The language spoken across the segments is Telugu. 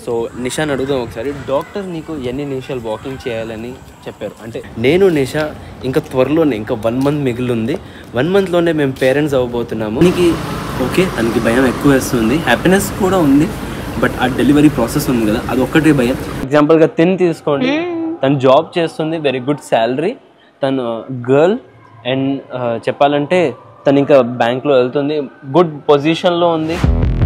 సో నిషాని అడుగుదాం ఒకసారి డాక్టర్ నీకు ఎన్ని నిమిషాలు వాకింగ్ చేయాలని చెప్పారు అంటే నేను నిషా ఇంకా త్వరలోనే ఇంకా వన్ మంత్ మిగిలింది వన్ మంత్లోనే మేము పేరెంట్స్ అవ్వబోతున్నాము నీకు ఓకే తనకి భయం ఎక్కువ వేస్తుంది హ్యాపీనెస్ కూడా ఉంది బట్ ఆ డెలివరీ ప్రాసెస్ ఉంది కదా అది ఒక్కటే భయం ఎగ్జాంపుల్గా తిని తీసుకోండి తను జాబ్ చేస్తుంది వెరీ గుడ్ శాలరీ తను గర్ల్ అండ్ చెప్పాలంటే తను ఇంకా బ్యాంక్లో వెళ్తుంది గుడ్ పొజిషన్లో ఉంది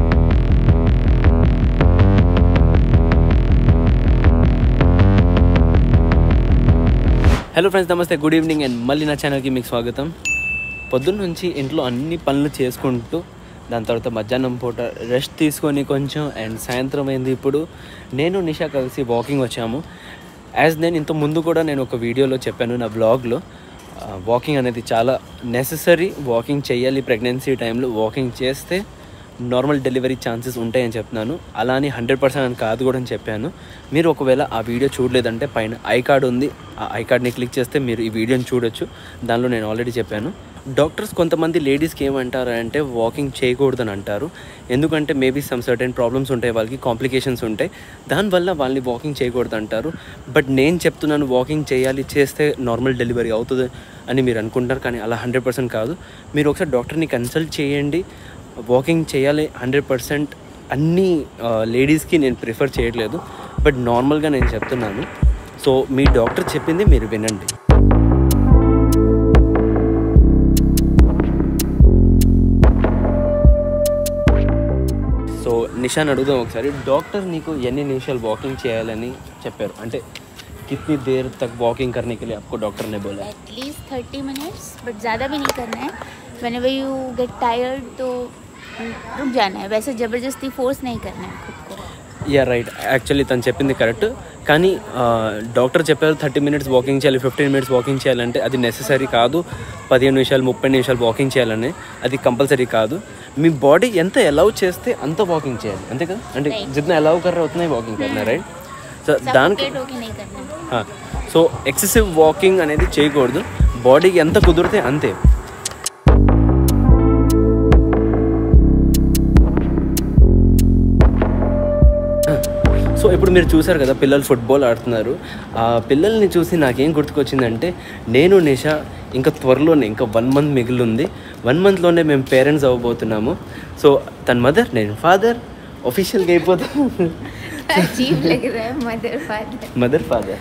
హలో ఫ్రెండ్స్ నమస్తే గుడ్ ఈవినింగ్ అండ్ మళ్ళీ నా ఛానల్కి మీకు స్వాగతం పొద్దున్న నుంచి ఇంట్లో అన్ని పనులు చేసుకుంటూ దాని తర్వాత మధ్యాహ్నం పూట రెస్ట్ తీసుకొని కొంచెం అండ్ సాయంత్రం అయింది ఇప్పుడు నేను నిషా కలిసి వాకింగ్ వచ్చాము యాజ్ నేను ఇంత ముందు కూడా నేను ఒక వీడియోలో చెప్పాను నా బ్లాగ్లో వాకింగ్ అనేది చాలా నెససరీ వాకింగ్ చేయాలి ప్రెగ్నెన్సీ టైంలో వాకింగ్ చేస్తే నార్మల్ డెలివరీ ఛాన్సెస్ ఉంటాయని చెప్తున్నాను అలా అని హండ్రెడ్ పర్సెంట్ అని కాదు కూడా అని చెప్పాను మీరు ఒకవేళ ఆ వీడియో చూడలేదంటే పైన ఐ కార్డ్ ఉంది ఆ ఐ కార్డ్ని క్లిక్ చేస్తే మీరు ఈ వీడియోని చూడొచ్చు దానిలో నేను ఆల్రెడీ చెప్పాను డాక్టర్స్ కొంతమంది లేడీస్కి ఏమంటారు అంటే వాకింగ్ చేయకూడదని అంటారు ఎందుకంటే మేబీ సమ్ సర్టెన్ ప్రాబ్లమ్స్ ఉంటాయి వాళ్ళకి కాంప్లికేషన్స్ ఉంటాయి దానివల్ల వాళ్ళని వాకింగ్ చేయకూడదు అంటారు బట్ నేను చెప్తున్నాను వాకింగ్ చేయాలి చేస్తే నార్మల్ డెలివరీ అవుతుంది అని మీరు అనుకుంటారు కానీ అలా హండ్రెడ్ పర్సెంట్ కాదు మీరు ఒకసారి డాక్టర్ని కన్సల్ట్ చేయండి వాకింగ్ చేయాలి హండ్రెడ్ పర్సెంట్ అన్ని లేడీస్కి నేను ప్రిఫర్ చేయట్లేదు బట్ నార్మల్గా నేను చెప్తున్నాను సో మీ డాక్టర్ చెప్పింది మీరు వినండి సో నిషాన్ అడుగుదాం ఒకసారి డాక్టర్ నీకు ఎన్ని నిమిషాలు వాకింగ్ చేయాలని చెప్పారు అంటే कितनी देर तक वॉकिंग करने के लिए आपको डॉक्टर ने बोला है एटलीस्ट थर्टी मिनट्स बट ज़्यादा भी नहीं करना है whenever you get tired तो रुक जाना है वैसे ज़बरदस्ती फोर्स नहीं करना है खुद को యా రైట్ యాక్చువల్లీ తను చెప్పింది కరెక్ట్ కానీ డాక్టర్ చెప్పారు థర్టీ మినిట్స్ వాకింగ్ చేయాలి ఫిఫ్టీన్ మినిట్స్ వాకింగ్ చేయాలంటే అది నెససరీ కాదు పదిహేను నిమిషాలు ముప్పై నిమిషాలు వాకింగ్ చేయాలని అది కంపల్సరీ కాదు మీ బాడీ ఎంత అలౌ చేస్తే అంత వాకింగ్ చేయాలి అంతే కదా అంటే Right. జిतना అలౌ కర్ర అవుతున్నాయి వాకింగ్ కర్నా రైట్ సో దానికి सफोकेट होके नहीं करना है సో ఎక్సెసివ్ వాకింగ్ అనేది చేయకూడదు బాడీకి ఎంత కుదిరితే అంతే సో ఇప్పుడు మీరు చూసారు కదా పిల్లలు ఫుట్బాల్ ఆడుతున్నారు ఆ పిల్లల్ని చూసి నాకేం గుర్తుకొచ్చిందంటే నేను నిషా ఇంకా త్వరలోనే ఇంకా వన్ మంత్ మిగిలింది వన్ మంత్లోనే మేము పేరెంట్స్ అవ్వబోతున్నాము సో తన మదర్ నేను ఫాదర్ ఒఫీషియల్గా అయిపోతాం अजीब लग रहा है मदर फादर మదర్ ఫాదర్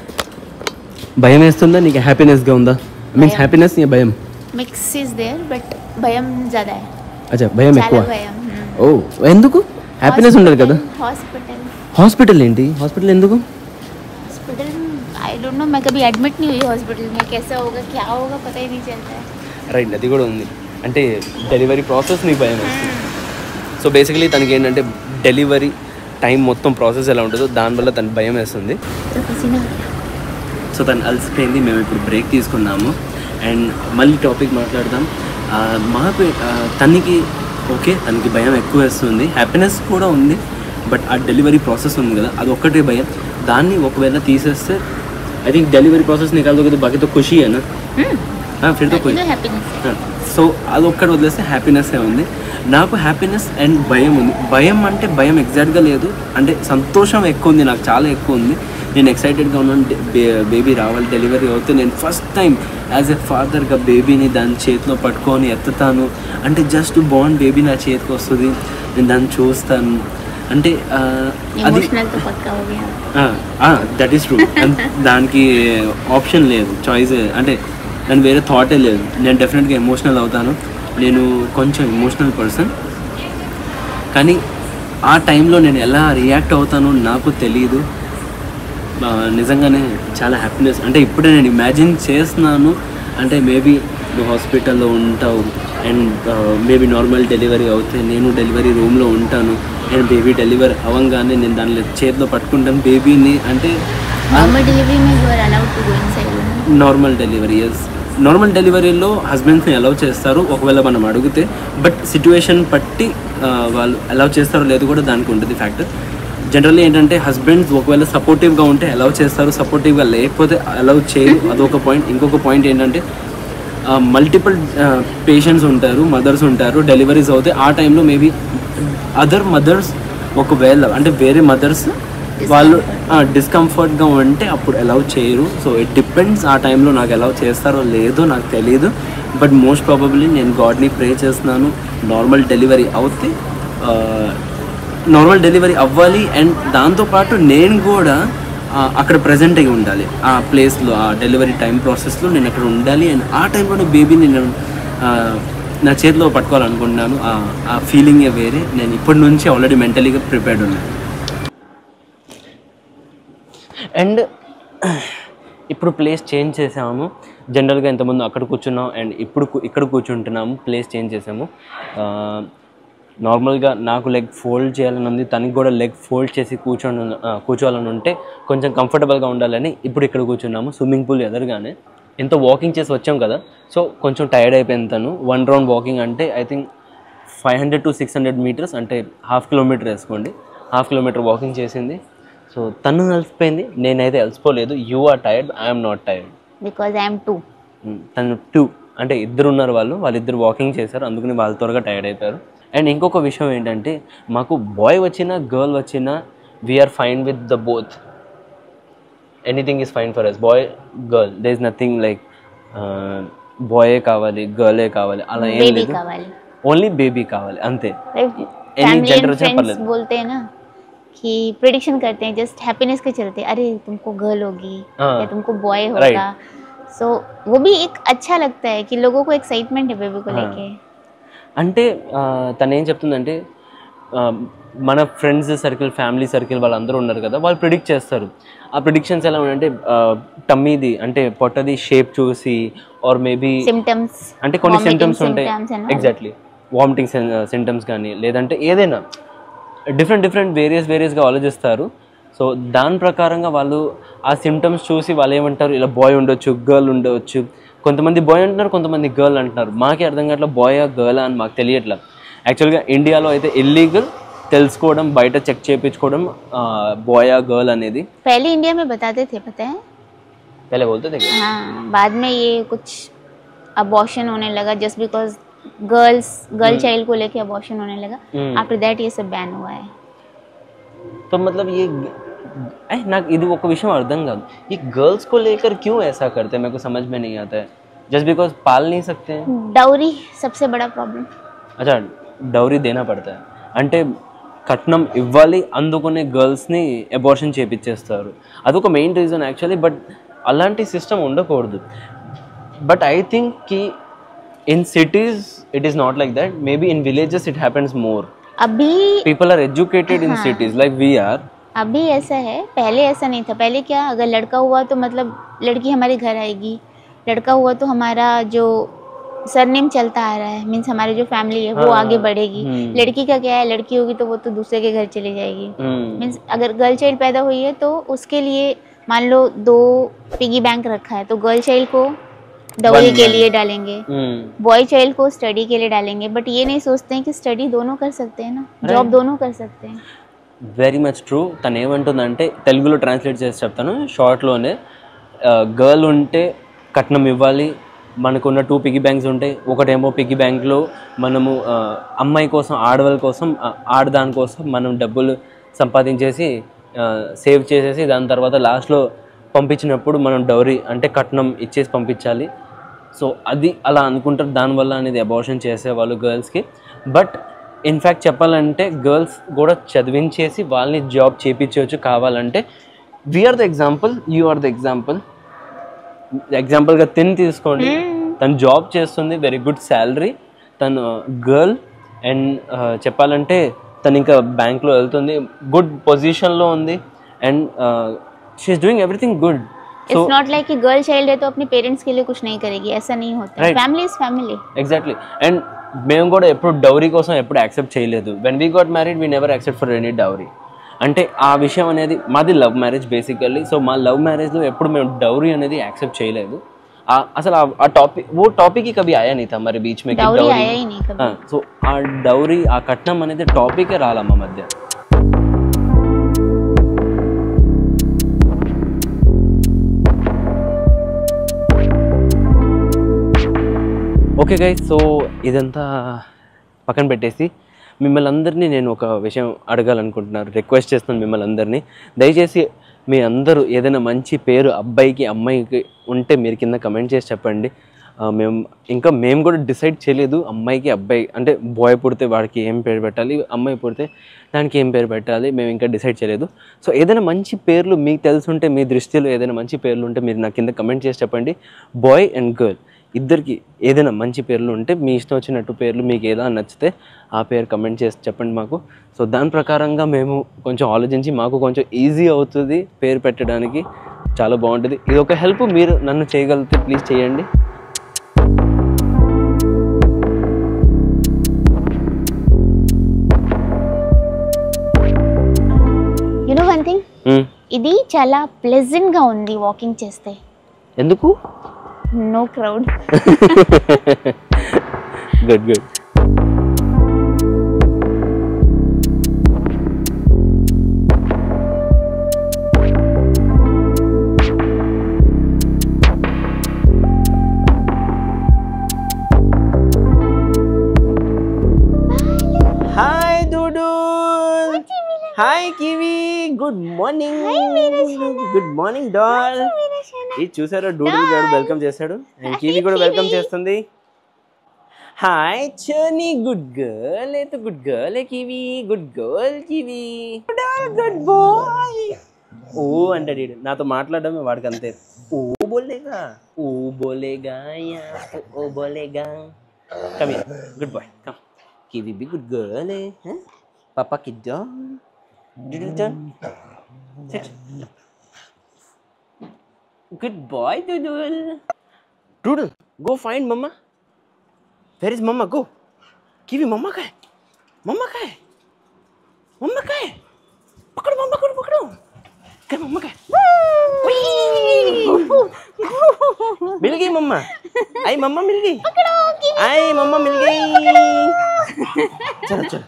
భయం వేస్తుందా నీకు హ్యాపీనెస్గా ఉందా మీన్స్ భయం. హ్యాపీనెస్ నీ భయం मिक्स इज देयर बट भयम ज़्यादा है అచ్చా భయం ఎక్కువ చాలా భయం ఓ ఎందుకు హ్యాపీనెస్ ఉండదు కదా हॉस्पिटल హాస్పిటల్ ఏంటి హాస్పిటల్ ఎందుకు हॉस्पिटल आई डोंट नो मैं कभी एडमिट नहीं हुई हॉस्पिटल में कैसा होगा क्या होगा पता ही नहीं चलता है రైట్ అది కూడా ఉంది అంటే డెలివరీ ప్రాసెస్ నీకు భయం వేస్తుంది సో బేసికలీ తనకి ఏంటంటే డెలివరీ టైం మొత్తం ప్రాసెస్ ఎలా ఉంటుందో దానివల్ల తనకు భయం వేస్తుంది तो पसीना సో తను అలసిపోయింది మేము ఇప్పుడు బ్రేక్ తీసుకున్నాము అండ్ మళ్ళీ టాపిక్ మాట్లాడదాం ఆ, మాకు ఆ, తనకి ఓకే తనకి భయం ఎక్కువ వేస్తుంది హ్యాపీనెస్ కూడా ఉంది బట్ ఆ డెలివరీ ప్రాసెస్ ఉంది కదా అది ఒక్కటే భయం దాన్ని ఒకవేళ తీసేస్తే ఐ థింక్ డెలివరీ ప్రాసెస్ నికాల్ దోगे तो बाकी तो खुशी है ना हाँ फिर तो कोई हैप्पीनेस సో అది ఒక్కటి వదిలేస్తే హ్యాపీనెస్ ఉంది నాకు హ్యాపీనెస్ అండ్ భయం ఉంది భయం అంటే భయం ఎగ్జాక్ట్గా లేదు అంటే సంతోషం ఎక్కువ ఉంది నాకు చాలా ఎక్కువ ఉంది నేను ఎక్సైటెడ్గా ఉన్నాను బేబీ రావాలి డెలివరీ అవుతే నేను ఫస్ట్ టైం యాజ్ ఎ ఫాదర్గా బేబీని దాని చేతిలో పట్టుకొని ఎత్తుతాను అంటే జస్ట్ బాండ్ బేబీ నా చేతికి వస్తుంది నేను దాన్ని చూస్తాను అంటే ఆ, అది इमोशनल तो पक्का हो गया దట్ ఈస్ ట్రూ దానికి ఆప్షన్ లేదు చాయిస్ అంటే దాని వేరే థాటే లేదు నేను డెఫినెట్గా ఎమోషనల్ అవుతాను నేను కొంచెం ఎమోషనల్ పర్సన్ కానీ ఆ టైంలో నేను ఎలా రియాక్ట్ అవుతానో నాకు తెలియదు ఆ, నిజంగానే చాలా హ్యాపీనెస్ అంటే ఇప్పుడే నేను ఇమాజిన్ చేస్తున్నాను అంటే మేబీ నువ్వు హాస్పిటల్లో ఉంటావు అండ్ మేబీ నార్మల్ డెలివరీ అవుతే నేను డెలివరీ రూమ్లో ఉంటాను అండ్ బేబీ డెలివరీ అవ్వగానే నేను దానిలో చేతిలో పట్టుకుంటాను బేబీని అంటే नॉर्मल डिलीवरी में you are allowed to go inside normal delivery yes normal డెలివరీలో హస్బెండ్స్ని అలౌ చేస్తారు ఒకవేళ మనం అడిగితే బట్ సిచ్యువేషన్ బట్టి ఆ, వాళ్ళు అలౌ చేస్తారో లేదో కూడా దానికి ఉంటుంది ఫ్యాక్టర్ జనరల్లీ ఏంటంటే హస్బెండ్స్ ఒకవేళ సపోర్టివ్గా ఉంటే అలౌ చేస్తారు సపోర్టివ్గా లేకపోతే అలౌ చేయరు అదొక పాయింట్ ఇంకొక పాయింట్ ఏంటంటే మల్టిపుల్ పేషెంట్స్ ఉంటారు మదర్స్ ఉంటారు డెలివరీస్ అవుతాయి ఆ టైంలో మేబీ అదర్ మదర్స్ ఒకవేళ అంటే వేరే మదర్స్ వాళ్ళు డిస్కంఫర్ట్గా ఉంటే అప్పుడు అలౌ చేయరు సో ఇట్ డిపెండ్స్ ఆ టైంలో నాకు అలౌ చేస్తారో లేదో నాకు తెలియదు బట్ మోస్ట్ ప్రాబబ్లీ నేను గాడ్ని ప్రే చేస్తున్నాను నార్మల్ డెలివరీ అవుతే నార్మల్ డెలివరీ అవ్వాలి అండ్ దాంతోపాటు నేను కూడా ఆ, అక్కడ ప్రజెంట్ అయి ఉండాలి ఆ ప్లేస్లో ఆ డెలివరీ టైం ప్రాసెస్లో నేను అక్కడ ఉండాలి అండ్ ఆ టైంలోనే బేబీని నేను ఆ, నా చేతిలో పట్టుకోవాలనుకుంటున్నాను ఆ- ఆ ఫీలింగే వేరే నేను ఇప్పటి నుంచి ఆల్రెడీ మెంటలీగా ప్రిపేర్డ్ ఉన్నాను అండ్ ఇప్పుడు ప్లేస్ చేంజ్ చేసాము జనరల్గా ఇంతకుముందు అక్కడ కూర్చున్నాం అండ్ ఇప్పుడు కూ- ఇక్కడ కూర్చుంటున్నాము ప్లేస్ చేంజ్ చేసాము నార్మల్గా నాకు లెగ్ ఫోల్డ్ చేయాలని ఉంది తనకి కూడా లెగ్ ఫోల్డ్ చేసి కూర్చొని ఉన్న- ఆ, కూర్చోవాలని ఉంటే కొంచెం కంఫర్టబుల్గా ఉండాలని ఇప్పుడు ఇక్కడ కూర్చున్నాము స్విమ్మింగ్ పూల్ ఎదురుగానే ఎంతో వాకింగ్ చేసి వచ్చాం కదా సో కొంచెం టైర్డ్ అయిపోయింది తను వన్ రౌండ్ వాకింగ్ అంటే I think five hundred to six hundred metres అంటే హాఫ్ కిలోమీటర్ వేసుకోండి హాఫ్ కిలోమీటర్ వాకింగ్ చేసింది సో తను అలసిపోయింది నేనైతే అలసిపోలేదు you are tired I'm not tired because I am too తను టూ అంటే ఇద్దరు ఉన్నారు వాళ్ళు వాళ్ళిద్దరు వాకింగ్ చేశారు అందుకని వాళ్ళు త్వరగా టైర్డ్ అయిపోయారు అండ్ ఇంకొక విషయం ఏంటంటే మాకు బాయ్ వచ్చినా గర్ల్ వచ్చినా we're fine with the both anything is fine for us boy girl they is nothing like బాయే కావాలి గర్లే కావాలి అలా ఏం बेबी లేదు का वाली ఓన్లీ బేబీ కావాలి అంతే फैमिली gender एंड अच्छा फ्रेंड्स पढ़ बोलते हैं ना कि प्रिडिक्शन करते हैं जस्ट हैप्पीनेस के चलते अरे तुमको गर्ल होगी हाँ, या तुमको बॉय right. होगा सो वो भी एक अच्छा लगता है कि लोगों को एक्साइटमेंट है बेबी को हाँ. लेके అంటే ఆ, తను ఏం చెప్తుందంటే ఆ, మన ఫ్రెండ్స్ సర్కిల్ ఫ్యామిలీ సర్కిల్ వాళ్ళందరూ ఉన్నారు కదా వాళ్ళు ప్రిడిక్ట్ చేస్తారు ఆ ప్రిడిక్షన్స్ ఎలా ఉన్నాయంటే టమ్మీది అంటే పొట్టది షేప్ చూసి ఆర్ మేబీ सिम्टम्स అంటే కొన్ని vomiting సిమ్టమ్స్ ఉంటాయి symptoms and all. Exactly vomiting symptoms కానీ లేదంటే ఏదైనా డిఫరెంట్ డిఫరెంట్ వేరియస్ వేరియస్గా ఆలోచిస్తారు సో దాని ప్రకారంగా వాళ్ళు ఆ సిమ్టమ్స్ చూసి వాళ్ళు ఏమంటారు ఇలా బాయ్ ఉండొచ్చు గర్ల్ ఉండవచ్చు కొంతమంది బాయ్ అంటున్నారు కొంతమంది గర్ల్ అంటున్నారు మాకే అర్థం కావట్లేదు బాయ్ గర్ల్ అని మాకు తెలియట్లేదు యాక్చువల్గా ఇండియాలో అయితే ఇల్లీగల్ తెలుసుకోవడం బయట చెక్ చేయించుకోవడం బాయ్ గర్ల్ అనేది पहले इंडिया में बताते थे पता है पहले बोलते थे क्या? हाँ बाद में ये कुछ अबॉर्शन होने लगा just because girls girl child को लेके अबॉर्शन होने लगा हम्म। आफ्टर दैट ये सब बैन हुआ है तो मतलब ये ऐ నాకు ఇది ఒక విషయం అర్థం కాదు ये गर्ल्स को लेकर क्यों ऐसा करते हैं मेरे को समझ में नहीं आता है जस्ट बिकॉज पाल नहीं सकते हैं डाउरी सबसे बड़ा प्रॉब्लम అచ్చా డౌరీ దేనా పడతా అంటే కట్నం ఇవ్వాలి అందుకునే గర్ల్స్ని అబార్షన్ చేపించేస్తారు అదొక మెయిన్ రీజన్ యాక్చువల్లీ బట్ అలాంటి సిస్టమ్ ఉండకూడదు బట్ ఐ థింక్ కి in cities it is not like that maybe in villages it happens more अभी people are educated in cities like we're अभी ऐसा है पहले ऐसा नहीं था पहले क्या अगर लड़का हुआ तो मतलब लड़की हमारे घर आएगी लड़का हुआ तो हमारा जो सरनेम चलता आ रहा है मीन्स हमारी जो फैमिली है वो हाँ, आगे बढ़ेगी हम्म। लड़की का क्या है लड़की होगी तो वो तो दूसरे के घर चली जाएगी मीन्स अगर गर्ल चाइल्ड पैदा हुई है तो उसके लिए मान लो दो पिगी बैंक रखा है तो गर्ल चाइल्ड को डॉरी के One लिए डालेंगे बॉय चाइल्ड को स्टडी के लिए डालेंगे बट ये नहीं सोचते हैं कि स्टडी दोनों कर सकते हैं ना जॉब Right. दोनों कर सकते हैं వెరీ మచ్ ట్రూ తను ఏమంటుందంటే తెలుగులో ట్రాన్స్లేట్ చేసి చెప్తాను షార్ట్లోనే గర్ల్ ఉంటే కట్నం ఇవ్వాలి మనకున్న టూ పిగ్గీ బ్యాంక్స్ ఉంటాయి ఒకటేమో పిగ్గీ బ్యాంక్లో మనము ఆ, అమ్మాయి కోసం ఆడవాళ్ళ కోసం ఆ, ఆడదాని కోసం మనం డబ్బులు సంపాదించేసి సేవ్ చేసేసి దాని తర్వాత లాస్ట్లో పంపించినప్పుడు మనం డౌరీ అంటే కట్నం ఇచ్చేసి పంపించాలి సో అది అలా అనుకుంటారు దానివల్ల అనేది అబార్షన్ చేసేవాళ్ళు గర్ల్స్కి బట్ ఇన్ఫ్యాక్ట్ చెప్పాలంటే గర్ల్స్ కూడా చదివించేసి వాళ్ళని జాబ్ చేపించవచ్చు కావాలంటే we're the example you are the example ఎగ్జాంపుల్గా తిని తీసుకోండి తను జాబ్ చేస్తుంది వెరీ గుడ్ శాలరీ తను గర్ల్ అండ్ చెప్పాలంటే తను ఇంకా బ్యాంక్లో వెళ్తుంది గుడ్ పొజిషన్లో ఉంది and she's doing everything good so it's not like कि गर्ल चाइल्ड है तो अपने पेरेंट्स के लिए कुछ नहीं करेगी ऐसा नहीं होता Right. Family is family exactly and మేము కూడా ఎప్పుడు డౌరీ కోసం ఎప్పుడు యాక్సెప్ట్ చేయలేదు when we got married we never accept for any dowry అంటే ఆ విషయం అనేది మాది లవ్ మ్యారేజ్ బేసికల్లీ సో మా లవ్ మ్యారేజ్లో ఎప్పుడు మేము డౌరీ అనేది యాక్సెప్ట్ చేయలేదు ఆ- అసలు ఆ- ఆ టాపిక్ ఓ టాపిక్ కभी आया नहीं था हमारे बीच में कि डाउरी dowry- आया ही नहीं कभी ఆ, సో ఆ డౌరీ ఆ కట్నం అనేది టాపికే రాలా మా మధ్య ఓకే గైస్ సో ఇదంతా పక్కన పెట్టేసి మిమ్మల్ని అందరినీ నేను ఒక విషయం అడగాలనుకుంటున్నాను రిక్వెస్ట్ చేస్తున్నాను మిమ్మల్ని అందరినీ దయచేసి మీ అందరూ ఏదైనా మంచి పేరు అబ్బాయికి అమ్మాయికి ఉంటే మీరు కింద కమెంట్ చేసి చెప్పండి ఆ, మేము ఇంకా మేము కూడా డిసైడ్ చేయలేదు అమ్మాయికి అబ్బాయి అంటే బాయ్ పుడితే వాడికి ఏం పేరు పెట్టాలి అమ్మాయి పుడితే దానికి ఏం పేరు పెట్టాలి మేము ఇంకా డిసైడ్ చేయలేదు సో ఏదైనా మంచి పేర్లు మీకు తెలుసుంటే మీ దృష్టిలో ఏదైనా మంచి పేర్లు ఉంటే మీరు నా కింద కమెంట్ చేసి చెప్పండి బాయ్ అండ్ గర్ల్ ఇద్దరికి ఏదైనా మంచి పేర్లు ఉంటే మీ ఇష్టం వచ్చినట్టు పేర్లు మీకు ఏదైనా నచ్చితే ఆ పేరు కమెంట్ చేసి చెప్పండి మాకు సో దాని ప్రకారంగా మేము కొంచెం ఆలోచించి మాకు కొంచెం ఈజీ అవుతుంది పేరు పెట్టడానికి చాలా బాగుంటుంది ఇది ఒక హెల్ప్ మీరు నన్ను చేయగలిగితే ప్లీజ్ చేయండి you know one thing hmm. ఇది చాలా ప్లెజెంట్ గా ఉంది వాకింగ్ చేస్తే ఎందుకు no crowd good good hi డూడు hi Kiwi good morning good morning doll ఇది చూసారా డూడు గారు వెల్కమ్ చేశాడు అండ్ కివి కూడా వెల్కమ్ చేస్తుంది హాయ్ చని గుడ్ గర్ల్ ఏ తో గుడ్ గర్ల్ ఏ Kiwi good girl Kiwi good boy ఓ అంటాడు ఈడు. నాతో మాట్లాడడమే వాడికి అంతే ఓ బోలేగా ఓ బోలేగా యా ఓ బోలేగా come good boy come Kiwi be good girl ఏ పాపా కి doll did turn sit good boy doodle doodle go find mumma Where is Mama? Go. Kiwi, Mama का है Mama का है Mama का है पकड़ो Mama पकड़ो पकड़ो क्या Mama का है मिल गई मम्मा आई मम्मा मिल गई आई मम्मा मिल गई चलो चलो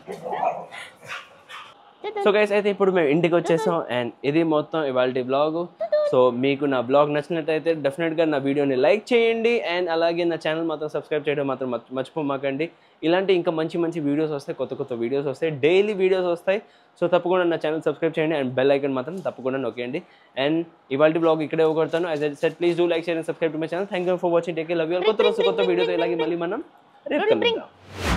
సో గైస్ అయితే ఇప్పుడు మేము ఇంటికి వచ్చేసాం అండ్ ఇది మొత్తం ఇవాళ బ్లాగ్ సో మీకు నా బ్లాగ్ నచ్చినట్టయితే డెఫినెట్గా నా వీడియోని లైక్ చేయండి అండ్ అలాగే నా ఛానల్ మాత్రం సబ్స్క్రైబ్ చేయడం మాత్రం మర్చి- మర్చిపోమాకండి ఇలాంటి ఇంకా మంచి మంచి వీడియోస్ వస్తాయి కొత్త కొత్త వీడియోస్ వస్తాయి డైలీ వీడియోస్ వస్తాయి సో తప్పకుండా నా ఛానల్ సబ్స్క్రైబ్ చేయండి అండ్ బెల్ ఐకన్ మాత్రం తప్పకుండా నొక్కేయండి అండ్ ఇవాళ బ్లాగ్ ఇక్కడే కొడతాను as set please do like share and subscribe to my channel thank you for watching take love you కొత్త రోజు కొత్త వీడియోతో ఇలాగే మళ్ళీ మనం రేపు కలుద్దాం